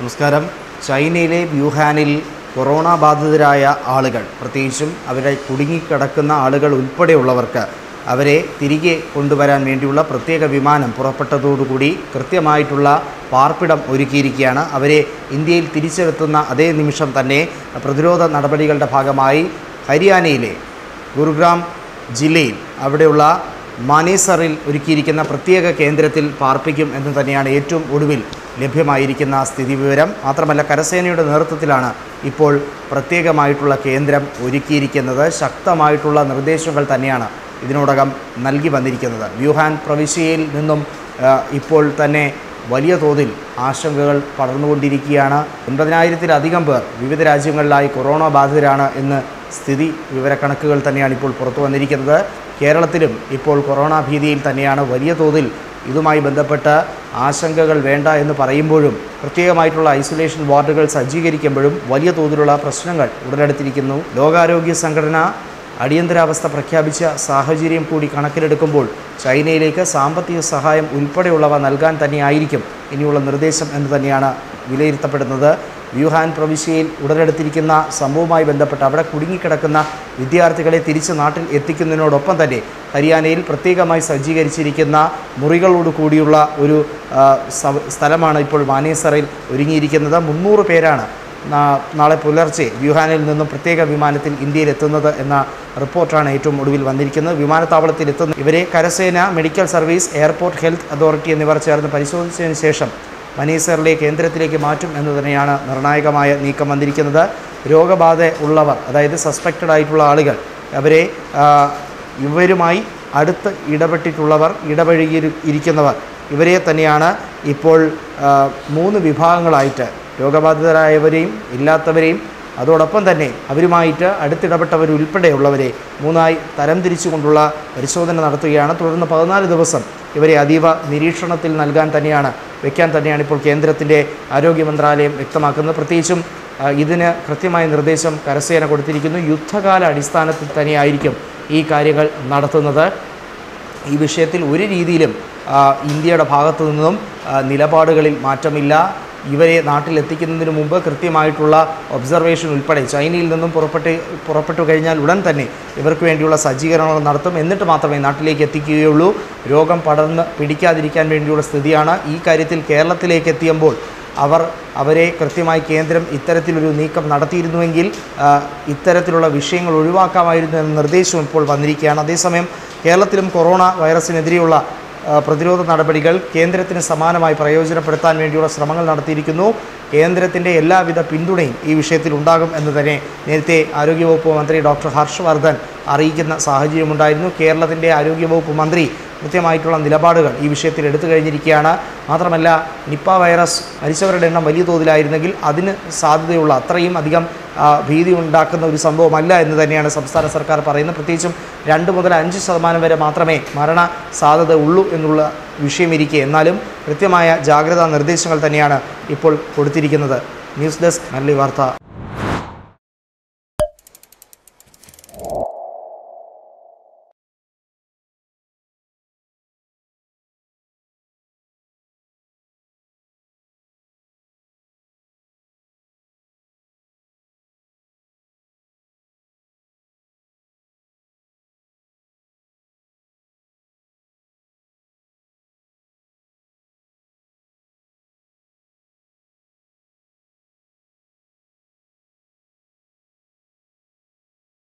നമസ്കാരം ചൈനയിലെ വ്യൂഹാനിൽ കൊറോണ ബാധിതരായ ആളുകൾ പ്രത്യേകിച്ചും അവരെ കുടുങ്ങിക്കിടക്കുന്ന ആളുകൾ ഉൾപ്പെടെയുള്ളവർക്ക് അവരെ തിരികെ കൊണ്ടുവരാൻ വേണ്ടിയുള്ള പ്രത്യേക വിമാനം പുറപ്പെട്ടതോടുകൂടി കൃത്യമായിട്ടുള്ള പാർപ്പിടം ഒരുക്കിയിരിക്കുകയാണ് അവരെ ഇന്ത്യയിൽ തിരിച്ചെത്തുന്ന അതേ നിമിഷം തന്നെ പ്രതിരോധ നടപടികളുടെ ഭാഗമായി ഹരിയാനയിലെ ഗുരുഗ്രാം ജില്ലയിൽ അവിടെയുള്ള മാനേസറിൽ ഒരുക്കിയിരിക്കുന്ന പ്രത്യേക കേന്ദ്രത്തിൽ പാർപ്പിക്കും എന്ന് തന്നെയാണ് ഏറ്റവും ഒടുവിൽ ലഭ്യമായിരിക്കുന്ന സ്ഥിതിവിവരം മാത്രമല്ല കരസേനയുടെ നേതൃത്വത്തിലാണ് ഇപ്പോൾ പ്രത്യേകമായിട്ടുള്ള കേന്ദ്രം ഒരുക്കിയിരിക്കുന്നത് ശക്തമായിട്ടുള്ള നിർദ്ദേശങ്ങൾ തന്നെയാണ് ഇതിനോടകം നൽകി വന്നിരിക്കുന്നത് വ്യൂഹാൻ പ്രവിശ്യയിൽ നിന്നും ആ, ഇപ്പോൾ തന്നെ വലിയ തോതിൽ ആശങ്കകൾ പടർന്നുകൊണ്ടിരിക്കുകയാണ് ഒൻപതിനായിരത്തിലധികം പേർ വിവിധ രാജ്യങ്ങളിലായി കൊറോണ ബാധിതരാണ് എന്ന് സ്ഥിതി വിവരക്കണക്കുകൾ തന്നെയാണ് ഇപ്പോൾ പുറത്തു വന്നിരിക്കുന്നത് കേരളത്തിലും ഇപ്പോൾ കൊറോണ ഭീതിയിൽ തന്നെയാണ് വലിയ തോതിൽ ഇതുമായി ബന്ധപ്പെട്ട് ആശങ്കകൾ വേണ്ട എന്ന് പറയുമ്പോഴും പ്രത്യേകമായിട്ടുള്ള ഐസൊലേഷൻ വാർഡുകൾ സജ്ജീകരിക്കുമ്പോഴും വലിയ തോതിലുള്ള പ്രശ്നങ്ങൾ ഉടലെടുത്തിരിക്കുന്നു ലോകാരോഗ്യ സംഘടന അടിയന്തരാവസ്ഥ പ്രഖ്യാപിച്ച സാഹചര്യം കൂടി കണക്കിലെടുക്കുമ്പോൾ ചൈനയിലേക്ക് സാമ്പത്തിക സഹായം ഉൾപ്പെടെയുള്ളവ നൽകാൻ തന്നെയായിരിക്കും ഇനിയുള്ള നിർദ്ദേശം എന്ന് തന്നെയാണ് വിലയിരുത്തപ്പെടുന്നത് വ്യൂഹാൻ പ്രവിശ്യയിൽ ഉടലെടുത്തിരിക്കുന്ന സംഭവവുമായി ബന്ധപ്പെട്ട് അവിടെ കുടുങ്ങിക്കിടക്കുന്ന വിദ്യാർത്ഥികളെ തിരിച്ച് നാട്ടിൽ എത്തിക്കുന്നതിനോടൊപ്പം തന്നെ ഹരിയാനയിൽ പ്രത്യേകമായി സജ്ജീകരിച്ചിരിക്കുന്ന മുറികളോട് കൂടിയുള്ള ഒരു ആ, സ- സ്ഥലമാണ് ഇപ്പോൾ മാനേസറിൽ ഒരുങ്ങിയിരിക്കുന്നത് മുന്നൂറ് പേരാണ് നാ- നാളെ പുലർച്ചെ വ്യൂഹാനിൽ നിന്നും പ്രത്യേക വിമാനത്തിൽ ഇന്ത്യയിൽ എത്തുന്നത് എന്ന റിപ്പോർട്ടാണ് ഏറ്റവും ഒടുവിൽ വന്നിരിക്കുന്നത് വിമാനത്താവളത്തിൽ എത്തുന്ന ഇവരെ കരസേന medical service airport health authority എന്നിവർ ചേർന്ന് പരിശോധിച്ചതിന് ശേഷം മനീസറിലെ കേന്ദ്രത്തിലേക്ക് മാറ്റും എന്ന് തന്നെയാണ് നിർണായകമായ നീക്കം വന്നിരിക്കുന്നത് രോഗബാധ ഉള്ളവർ അതായത് സസ്പെക്റ്റഡ് ആയിട്ടുള്ള ആളുകൾ അവരെ ആ, ഇവരുമായി അടുത്ത് ഇടപെട്ടിട്ടുള്ളവർ ഇടപഴകി ഇരിക്കുന്നവർ ഇവരെ തന്നെയാണ് ഇപ്പോൾ ആ, മൂന്ന് വിഭാഗങ്ങളായിട്ട് രോഗബാധിതരായവരെയും ഇല്ലാത്തവരെയും അതോടൊപ്പം തന്നെ അവരുമായിട്ട് അടുത്തിടപെട്ടവരുൾപ്പെടെയുള്ളവരെ മൂന്നായി തരംതിരിച്ചുകൊണ്ടുള്ള പരിശോധന നടത്തുകയാണ് തുടർന്ന് പതിനാല് ദിവസം ഇവരെ അതീവ നിരീക്ഷണത്തിൽ നൽകാൻ തന്നെയാണ് വയ്ക്കാൻ തന്നെയാണ് ഇപ്പോൾ കേന്ദ്രത്തിൻ്റെ ആരോഗ്യ മന്ത്രാലയം വ്യക്തമാക്കുന്നത് പ്രത്യേകിച്ചും ആ, ഇതിന് കൃത്യമായ നിർദ്ദേശം കരസേന കൊടുത്തിരിക്കുന്നു യുദ്ധകാല അടിസ്ഥാനത്തിൽ തന്നെയായിരിക്കും ഈ കാര്യങ്ങൾ നടത്തുന്നത് ഈ വിഷയത്തിൽ ഒരു രീതിയിലും ആ, ഇന്ത്യയുടെ ഭാഗത്തു നിന്നും ആ, നിലപാടുകളിൽ മാറ്റമില്ല ഇവരെ നാട്ടിലെത്തിക്കുന്നതിന് മുമ്പ് കൃത്യമായിട്ടുള്ള ഒബ്സർവേഷൻ ഉൾപ്പെടെ ചൈനയിൽ നിന്നും പുറപ്പെട്ട് പുറപ്പെട്ടു കഴിഞ്ഞാൽ ഉടൻ തന്നെ ഇവർക്ക് വേണ്ടിയുള്ള സജ്ജീകരണങ്ങൾ നടത്തും എന്നിട്ട് മാത്രമേ നാട്ടിലേക്ക് എത്തിക്കുകയുള്ളൂ രോഗം പടർന്ന് പിടിക്കാതിരിക്കാൻ വേണ്ടിയുള്ള സ്ഥിതിയാണ് ഈ കാര്യത്തിൽ കേരളത്തിലേക്ക് എത്തിയുമ്പോൾ അവർ അവരെ കൃത്യമായി കേന്ദ്രം ഇത്തരത്തിലൊരു നീക്കം നടത്തിയിരുന്നുവെങ്കിൽ ആ, ഇത്തരത്തിലുള്ള വിഷയങ്ങൾ ഒഴിവാക്കാമായിരുന്നു എന്ന നിർദ്ദേശവും ഇപ്പോൾ വന്നിരിക്കുകയാണ് അതേസമയം കേരളത്തിലും കൊറോണ വൈറസിനെതിരെയുള്ള ആ, പ്രതിരോധ നടപടികൾ കേന്ദ്രത്തിന് സമാനമായി പ്രയോജനപ്പെടുത്താൻ വേണ്ടിയുള്ള ശ്രമങ്ങൾ നടത്തിയിരിക്കുന്നു കേന്ദ്രത്തിൻ്റെ എല്ലാവിധ പിന്തുണയും ഈ വിഷയത്തിൽ ഉണ്ടാകും എന്ന് തന്നെ നേരത്തെ ആരോഗ്യവകുപ്പ് മന്ത്രി ഡോക്ടർ ഹർഷ് വർദ്ധൻ അറിയിക്കുന്ന സാഹചര്യമുണ്ടായിരുന്നു കേരളത്തിൻ്റെ ആരോഗ്യവകുപ്പ് മന്ത്രി കൃത്യമായിട്ടുള്ള നിലപാടുകൾ ഈ വിഷയത്തിൽ എടുത്തു കഴിഞ്ഞിരിക്കുകയാണ് മാത്രമല്ല നിപ്പ വൈറസ് മരിച്ചവരുടെ എണ്ണം വലിയ തോതിലായിരുന്നെങ്കിൽ അതിന് സാധ്യതയുള്ള അത്രയും അധികം ആ, ഭീതി ഉണ്ടാക്കുന്ന ഒരു സംഭവമല്ല എന്ന് തന്നെയാണ് സംസ്ഥാന സർക്കാർ പറയുന്നത് പ്രത്യേകിച്ചും രണ്ട് മുതൽ അഞ്ച് ശതമാനം വരെ മാത്രമേ മരണ സാധ്യത ഉള്ളൂ എന്നുള്ള വിഷയമിരിക്കെ എന്നാലും കൃത്യമായ ജാഗ്രതാ നിർദ്ദേശങ്ങൾ തന്നെയാണ് ഇപ്പോൾ കൊടുത്തിരിക്കുന്നത് ന്യൂസ് ഡെസ്ക് മല്ലി വാർത്ത